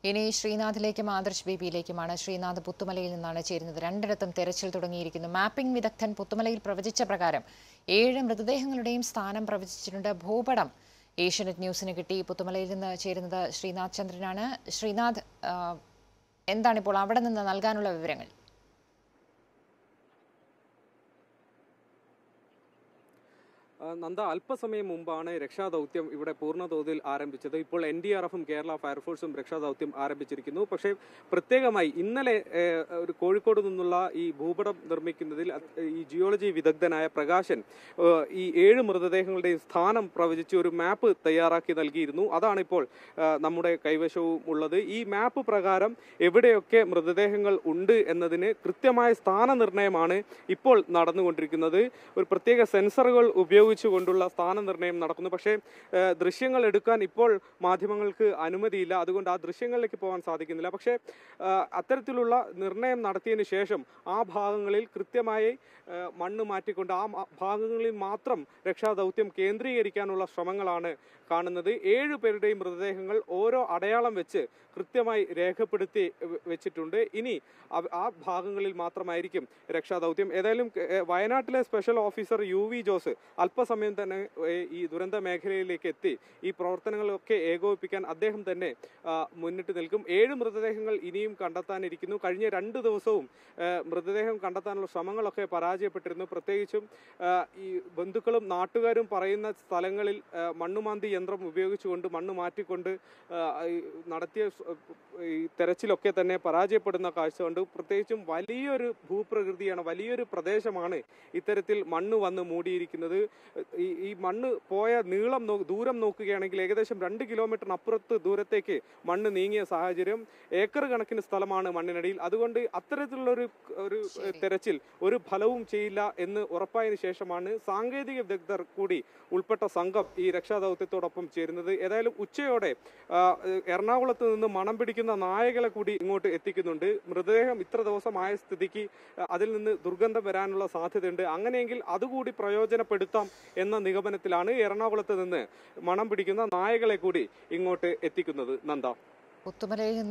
ഇനി ശ്രീനാഥിലേക്കും ആദർശ് ബേബിയിലേക്കുമാണ് ശ്രീനാഥ് പുത്തുമലയിൽ നിന്നാണ് ചേരുന്നത് രണ്ടിടത്തും തെരച്ചിൽ തുടങ്ങിയിരിക്കുന്നു മാപ്പിംഗ് വിദഗ്ധൻ പുത്തുമലയിൽ പ്രവചിച്ച പ്രകാരം ഏഴ് മൃതദേഹങ്ങളുടെയും സ്ഥാനം പ്രവചിച്ചിട്ടുണ്ട് ഭൂപടം ഏഷ്യനെറ്റ് ന്യൂസിന് കിട്ടി പുത്തുമലയിൽ നിന്ന് ചേരുന്നത് ശ്രീനാഥ് ചന്ദ്രനാണ് ശ്രീനാഥ് ആ, എന്താണിപ്പോൾ അവിടെ നിന്ന് നൽകാനുള്ള വിവരങ്ങൾ ആ, നന്ദ അല്പസമയം മുമ്പാണ് രക്ഷാദൗത്യം ഇവിടെ പൂർണ്ണതോതിൽ ആരംഭിച്ചത് ഇപ്പോൾ എൻ ഡി ആർ എഫും കേരള ഫയർഫോഴ്സും രക്ഷാദൗത്യം ആരംഭിച്ചിരിക്കുന്നു പക്ഷേ പ്രത്യേകമായി ഇന്നലെ ഏ, ഒരു കോഴിക്കോട് നിന്നുള്ള ഈ ഭൂപടം നിർമ്മിക്കുന്നതിൽ അത് ഈ ജിയോളജി വിദഗ്ധനായ പ്രകാശൻ ഏ, ഈ ഏഴ് മൃതദേഹങ്ങളുടെയും സ്ഥാനം പ്രവചിച്ച് ഒരു മാപ്പ് തയ്യാറാക്കി നൽകിയിരുന്നു അതാണ് ഇപ്പോൾ ആ, നമ്മുടെ കൈവശവും ഉള്ളത് ഈ മാപ്പ് പ്രകാരം എവിടെയൊക്കെ മൃതദേഹങ്ങൾ ഉണ്ട് എന്നതിന് കൃത്യമായ സ്ഥാനനിർണ്ണയമാണ് ഇപ്പോൾ നടന്നുകൊണ്ടിരിക്കുന്നത് ഒരു പ്രത്യേക സെൻസറുകൾ ഉപയോഗിച്ചുകൊണ്ടുള്ള സ്ഥാനനിർണ്ണയം നടക്കുന്നു പക്ഷേ ഏഹ്, ദൃശ്യങ്ങൾ എടുക്കാൻ ഇപ്പോൾ മാധ്യമങ്ങൾക്ക് അനുമതിയില്ല അതുകൊണ്ട് ആ ദൃശ്യങ്ങളിലേക്ക് പോകാൻ സാധിക്കുന്നില്ല പക്ഷേ ഏഹ്, അത്തരത്തിലുള്ള നിർണ്ണയം നടത്തിയതിന് ശേഷം ആ ഭാഗങ്ങളിൽ കൃത്യമായി ഏഹ്, മണ്ണ് മാറ്റിക്കൊണ്ട് ആ മ- ഭാഗങ്ങളിൽ മാത്രം രക്ഷാദൗത്യം കേന്ദ്രീകരിക്കാനുള്ള ശ്രമങ്ങളാണ് കാണുന്നത് ഏഴ് പേരുടെയും മൃതദേഹങ്ങൾ ഓരോ അടയാളം വെച്ച് കൃത്യമായി രേഖപ്പെടുത്തി വെ- വെച്ചിട്ടുണ്ട് ഇനി അവ- ആ ഭാഗങ്ങളിൽ മാത്രമായിരിക്കും രക്ഷാദൗത്യം ഏതായാലും ഏഹ്, വയനാട്ടിലെ special officer U V Jose അല്പസമയം തന്നെ ഏഹ്, ഈ ദുരന്ത മേഖലയിലേക്ക് എത്തി ഈ പ്രവർത്തനങ്ങളൊക്കെ ഏകോപിപ്പിക്കാൻ അദ്ദേഹം തന്നെ ആ, മുന്നിട്ട് നിൽക്കും ഏഴ് മൃതദേഹങ്ങൾ ഇനിയും കണ്ടെത്താനിരിക്കുന്നു കഴിഞ്ഞ രണ്ട് ദിവസവും ഏഹ്, മൃതദേഹം കണ്ടെത്താനുള്ള ശ്രമങ്ങളൊക്കെ പരാജയപ്പെട്ടിരുന്നു പ്രത്യേകിച്ചും ആ, ഈ ബന്ധുക്കളും നാട്ടുകാരും പറയുന്ന സ്ഥലങ്ങളിൽ ആ, മണ്ണുമാന്തി യന്ത്രം ഉപയോഗിച്ചുകൊണ്ട് മണ്ണ് മാറ്റിക്കൊണ്ട് ആ, ഈ നടത്തിയ സ്- ഈ തെരച്ചിലൊക്കെ തന്നെ പരാജയപ്പെടുന്ന കാഴ്ച കൊണ്ട് പ്രത്യേകിച്ചും വലിയൊരു ഭൂപ്രകൃതിയാണ് വലിയൊരു പ്രദേശമാണ് ഇത്തരത്തിൽ മണ്ണ് വന്ന് മൂടിയിരിക്കുന്നത് ഈ ഈ മണ്ണ് പോയ നീളം നോ ദൂരം നോക്കുകയാണെങ്കിൽ ഏകദേശം രണ്ട് കിലോമീറ്ററിന് അപ്പുറത്ത് ദൂരത്തേക്ക് മണ്ണ് നീങ്ങിയ സാഹചര്യം ഏക്കർ കണക്കിന് സ്ഥലമാണ് മണ്ണിനടിയിൽ അതുകൊണ്ട് അത്തരത്തിലുള്ള ഒരു ഒരു ശരി. തെരച്ചിൽ ഒരു ഫലവും ചെയ്യില്ല എന്ന് ഉറപ്പായതിനു ശേഷമാണ് സാങ്കേതിക വിദഗ്ധർ കൂടി ഉൾപ്പെട്ട സംഘം ഈ രക്ഷാദൗത്യത്തോടൊപ്പം ചേരുന്നത് ഏതായാലും ഉച്ചയോടെ ആ, എറണാകുളത്ത് നിന്ന് മണം പിടിക്കുന്ന നായകളെ കൂടി ഇങ്ങോട്ട് എത്തിക്കുന്നുണ്ട് മൃതദേഹം ഇത്ര ദിവസമായ സ്ഥിതിക്ക് ആ, അതിൽ നിന്ന് ദുർഗന്ധം വരാനുള്ള സാധ്യതയുണ്ട് അങ്ങനെയെങ്കിൽ അതുകൂടി പ്രയോജനപ്പെടുത്താം എന്ന നിഗമനത്തിലാണ് എറണാകുളത്ത് നിന്ന് മണം പിടിക്കുന്ന നായകളെ കൂടി ഇങ്ങോട്ട് എത്തിക്കുന്നത് നന്ദ പുത്തുമലയിൽ നിന്ന്